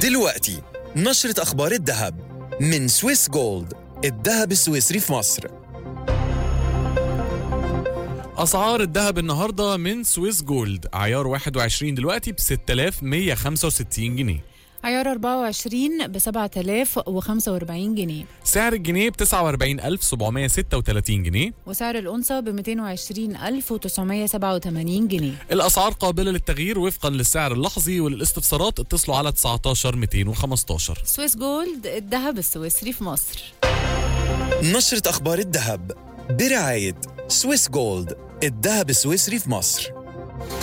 دلوقتي نشرة أخبار الذهب من سويس جولد الذهب السويسري في مصر اسعار الذهب النهارده من سويس جولد عيار 21 دلوقتي ب 6165 جنيه عيار 24 ب 7045 جنيه سعر الجنيه ب 49736 جنيه وسعر الأنثى ب 220987 جنيه الاسعار قابله للتغيير وفقا للسعر اللحظي وللاستفسارات اتصلوا على 19 215 سويس جولد الذهب السويسري في مصر نشرة أخبار الذهب برعاية سويس جولد الذهب السويسري في مصر